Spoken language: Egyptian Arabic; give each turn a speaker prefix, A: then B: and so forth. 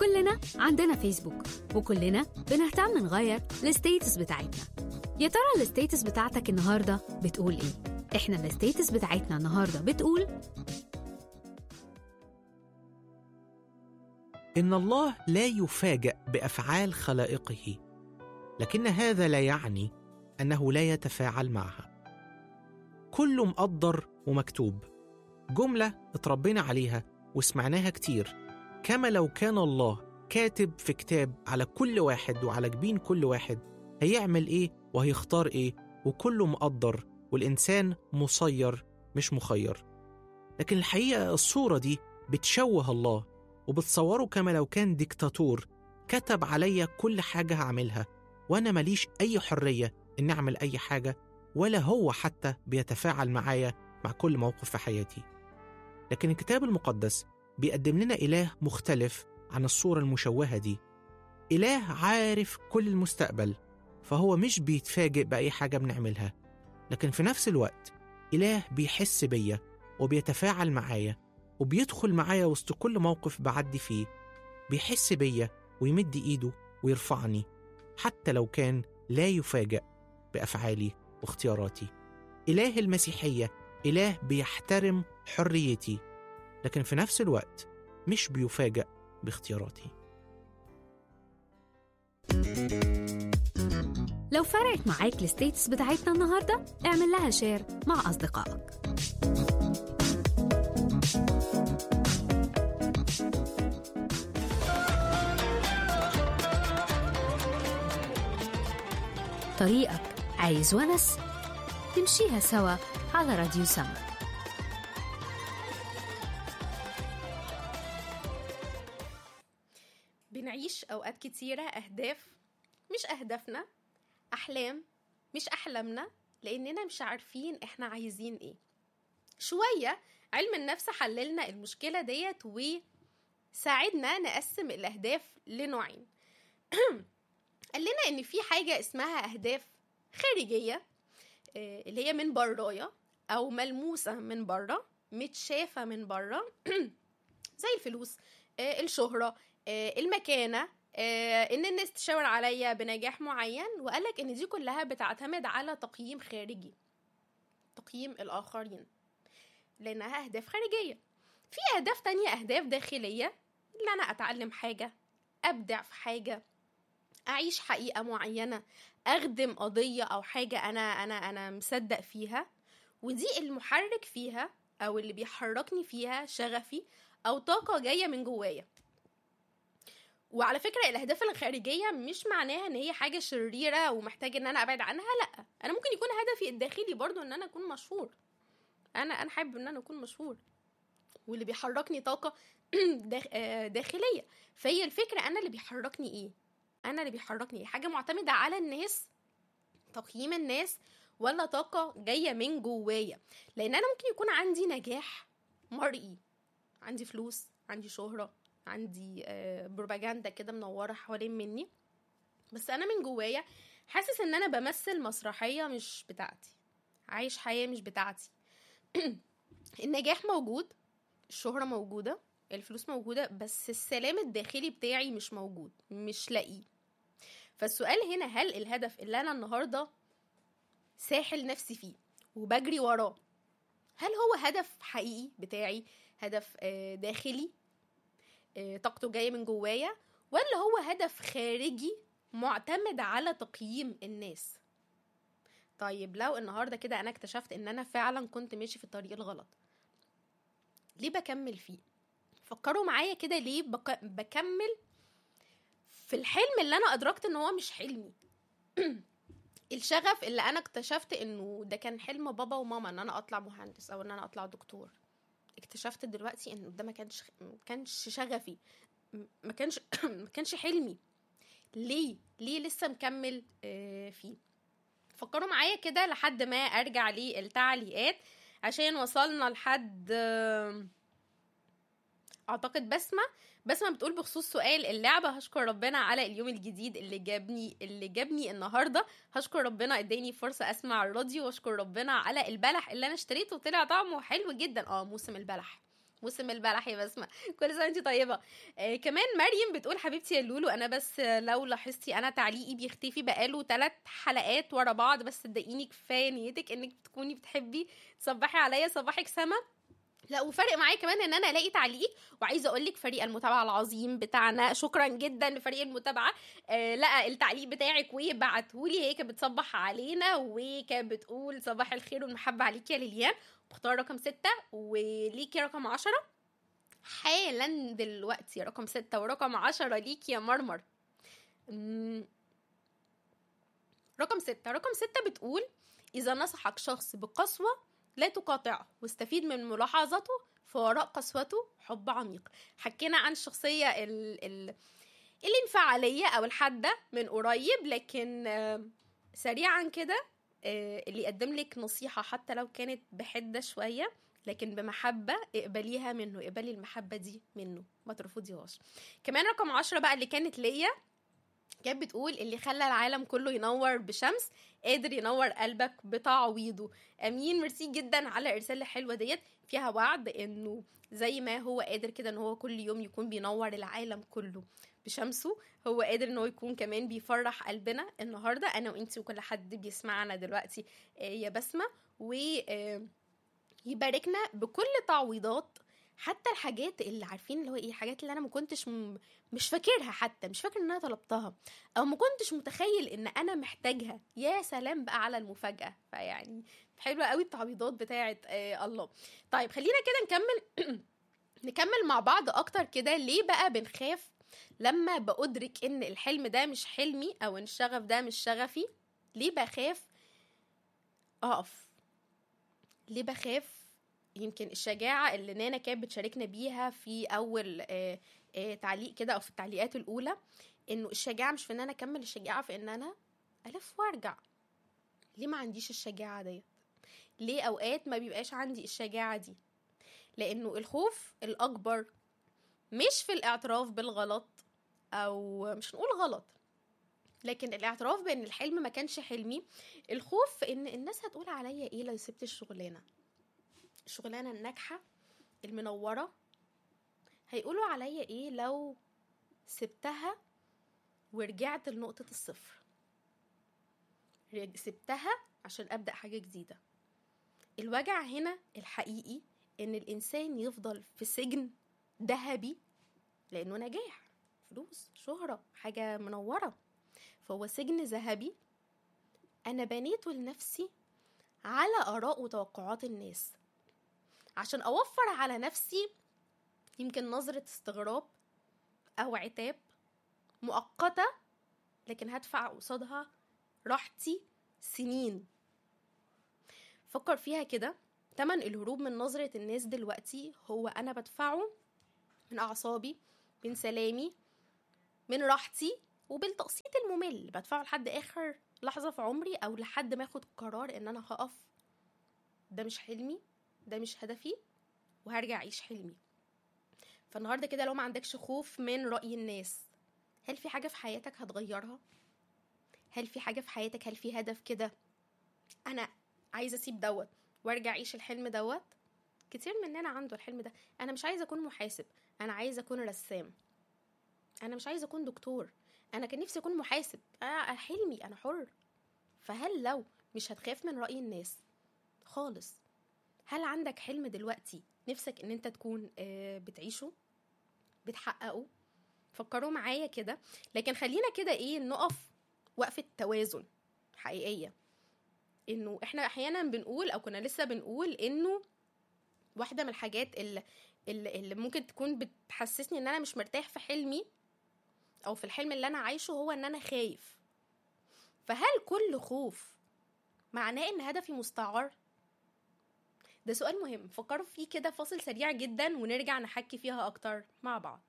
A: كلنا عندنا فيسبوك وكلنا بنهتم نغير الستيتس بتاعتنا يا ترى الستيتس بتاعتك النهارده بتقول ايه احنا الستيتس بتاعتنا النهارده بتقول
B: إن الله لا يفاجأ بأفعال خلائقه، لكن هذا لا يعني أنه لا يتفاعل معها. كله مقدر ومكتوب. جملة اتربينا عليها وسمعناها كتير، كما لو كان الله كاتب في كتاب على كل واحد وعلى جبين كل واحد هيعمل إيه وهيختار إيه وكله مقدر والإنسان مسير مش مخير. لكن الحقيقة الصورة دي بتشوه الله وبتصوره كما لو كان ديكتاتور كتب عليا كل حاجة هعملها وأنا ماليش أي حرية إن أعمل أي حاجة ولا هو حتى بيتفاعل معايا مع كل موقف في حياتي لكن الكتاب المقدس بيقدم لنا إله مختلف عن الصورة المشوهة دي إله عارف كل المستقبل فهو مش بيتفاجئ بأي حاجة بنعملها لكن في نفس الوقت إله بيحس بيا وبيتفاعل معايا وبيدخل معايا وسط كل موقف بعدي فيه بيحس بيا ويمد ايده ويرفعني حتى لو كان لا يفاجأ بأفعالي واختياراتي إله المسيحية إله بيحترم حريتي لكن في نفس الوقت مش بيفاجأ باختياراتي
A: لو فرقت معاك الستيتس بتاعتنا النهارده اعمل لها شير مع أصدقائك طريقك عايز ونس نمشيها سوا على راديو سما
C: بنعيش أوقات كتيرة أهداف مش أهدافنا أحلام مش أحلامنا لأننا مش عارفين إحنا عايزين إيه شوية علم النفس حللنا المشكلة ديت وساعدنا نقسم الأهداف لنوعين قال لنا إن في حاجة اسمها أهداف خارجية آه، اللي هي من برايا أو ملموسة من بره متشافة من بره زي الفلوس آه، الشهرة آه، المكانة آه، ان الناس تشاور عليا بنجاح معين وقالك ان دي كلها بتعتمد على تقييم خارجي تقييم الاخرين لانها اهداف خارجيه في اهداف تانية اهداف داخليه ان انا اتعلم حاجه ابدع في حاجه اعيش حقيقه معينه اخدم قضيه او حاجه انا انا انا مصدق فيها ودي المحرك فيها او اللي بيحركني فيها شغفي او طاقه جايه من جوايا وعلى فكره الاهداف الخارجيه مش معناها ان هي حاجه شريره ومحتاج ان انا ابعد عنها لا انا ممكن يكون هدفي الداخلي برضو ان انا اكون مشهور انا انا حابب ان انا اكون مشهور واللي بيحركني طاقه داخ- آه، داخليه فهي الفكره انا اللي بيحركني ايه انا اللي بيحركني ايه حاجه معتمده على الناس تقييم الناس ولا طاقه جايه من جوايا لان انا ممكن يكون عندي نجاح مرئي عندي فلوس عندي شهره عندي آه، بروباجندا كده منوره حوالين مني بس انا من جوايا حاسس ان انا بمثل مسرحيه مش بتاعتي عايش حياه مش بتاعتي النجاح موجود الشهرة موجودة الفلوس موجودة بس السلام الداخلي بتاعي مش موجود مش لاقيه فالسؤال هنا هل الهدف اللي أنا النهاردة ساحل نفسي فيه وبجري وراه هل هو هدف حقيقي بتاعي هدف آه، داخلي آه، طاقته جاية من جوايا ولا هو هدف خارجي معتمد على تقييم الناس طيب لو النهارده كده انا اكتشفت ان انا فعلا كنت ماشي في الطريق الغلط ليه بكمل فيه فكروا معايا كده ليه بك... بكمل في الحلم اللي انا ادركت ان هو مش حلمي الشغف اللي انا اكتشفت انه ده كان حلم بابا وماما ان انا اطلع مهندس او ان انا اطلع دكتور اكتشفت دلوقتي انه ده ما كانش ما كانش شغفي م- ما كانش ما كانش حلمي ليه ليه لسه مكمل آه، فيه فكروا معايا كده لحد ما ارجع للتعليقات عشان وصلنا لحد آم، اعتقد بسمه بسمه بتقول بخصوص سؤال اللعبه هشكر ربنا على اليوم الجديد اللي جابني اللي جابني النهارده هشكر ربنا اداني فرصه اسمع الراديو واشكر ربنا على البلح اللي انا اشتريته وطلع طعمه حلو جدا اه موسم البلح موسم البلح يا بسمة كل سنه وانت طيبه آه كمان مريم بتقول حبيبتي يا لولو انا بس لو لاحظتي انا تعليقي بيختفي بقاله ثلاث حلقات ورا بعض بس صدقيني كفايه نيتك انك تكوني بتحبي تصبحي عليا صباحك سما لا وفرق معايا كمان ان انا الاقي تعليق وعايزه اقول لك فريق المتابعه العظيم بتاعنا شكرا جدا لفريق المتابعه آه لقى التعليق بتاعك وبعتهولي هي كانت بتصبح علينا وكانت بتقول صباح الخير والمحبه عليك يا ليليان بختار رقم ستة وليكي رقم عشرة حالا دلوقتي رقم ستة ورقم عشرة ليكي يا مرمر مم. رقم ستة رقم ستة بتقول إذا نصحك شخص بقسوة لا تقاطعه واستفيد من ملاحظته فوراء قسوته حب عميق حكينا عن الشخصية ال ال الانفعالية أو الحادة من قريب لكن آه، سريعا كده آه، اللي يقدم لك نصيحة حتى لو كانت بحدة شوية لكن بمحبة اقبليها منه اقبلي المحبة دي منه ما ترفضيهاش كمان رقم عشرة بقى اللي كانت ليا كانت بتقول اللي خلى العالم كله ينور بشمس قادر ينور قلبك بتعويضه امين ميرسي جدا على الرساله الحلوه ديت فيها وعد انه زي ما هو قادر كده ان هو كل يوم يكون بينور العالم كله بشمسه هو قادر ان هو يكون كمان بيفرح قلبنا النهارده انا وانتي وكل حد بيسمعنا دلوقتي آه، يا بسمه و آه، يباركنا بكل تعويضات حتى الحاجات اللي عارفين اللي هو ايه الحاجات اللي انا ما كنتش م... مش فاكرها حتى مش فاكر ان انا طلبتها او ما كنتش متخيل ان انا محتاجها يا سلام بقى على المفاجاه فيعني حلوه قوي التعويضات بتاعه آه الله طيب خلينا كده نكمل نكمل مع بعض اكتر كده ليه بقى بنخاف لما بأدرك ان الحلم ده مش حلمي او ان الشغف ده مش شغفي ليه بخاف اقف ليه بخاف يمكن الشجاعة اللي نانا كانت بتشاركنا بيها في أول آه آه تعليق كده أو في التعليقات الأولى إنه الشجاعة مش في إن أنا أكمل الشجاعة في إن أنا ألف وأرجع ليه ما عنديش الشجاعة ديت ليه أوقات ما بيبقاش عندي الشجاعة دي لأنه الخوف الأكبر مش في الاعتراف بالغلط أو مش نقول غلط لكن الاعتراف بان الحلم ما كانش حلمي الخوف في ان الناس هتقول عليا ايه لو سبت الشغلانه الشغلانه الناجحه المنوره هيقولوا عليا ايه لو سبتها ورجعت لنقطه الصفر رج- سبتها عشان ابدا حاجه جديده الوجع هنا الحقيقي ان الانسان يفضل في سجن ذهبي لانه نجاح فلوس شهره حاجه منوره فهو سجن ذهبي انا بنيته لنفسي على اراء وتوقعات الناس عشان اوفر على نفسي يمكن نظرة استغراب او عتاب مؤقتة لكن هدفع قصادها راحتي سنين فكر فيها كده تمن الهروب من نظرة الناس دلوقتي هو انا بدفعه من اعصابي من سلامي من راحتي وبالتقسيط الممل بدفعه لحد اخر لحظة في عمري او لحد ما اخد قرار ان انا هقف ده مش حلمي ده مش هدفي وهرجع اعيش حلمي فالنهارده كده لو ما عندكش خوف من رأي الناس هل في حاجة في حياتك هتغيرها هل في حاجة في حياتك هل في هدف كده انا عايزة اسيب دوت وارجع اعيش الحلم دوت كتير مننا عنده الحلم ده انا مش عايزة اكون محاسب انا عايزة اكون رسام انا مش عايزة اكون دكتور انا كان نفسي اكون محاسب انا حلمي انا حر فهل لو مش هتخاف من رأي الناس خالص هل عندك حلم دلوقتي نفسك ان انت تكون آه، بتعيشه بتحققه فكروا معايا كده لكن خلينا كده ايه نقف وقفة توازن حقيقية انه احنا احيانا بنقول او كنا لسه بنقول انه واحدة من الحاجات اللي, اللي, اللي ممكن تكون بتحسسني ان انا مش مرتاح في حلمي او في الحلم اللي انا عايشه هو ان انا خايف فهل كل خوف معناه ان هدفي مستعار ده سؤال مهم فكروا فيه كده فاصل سريع جدا ونرجع نحكي فيها اكتر مع بعض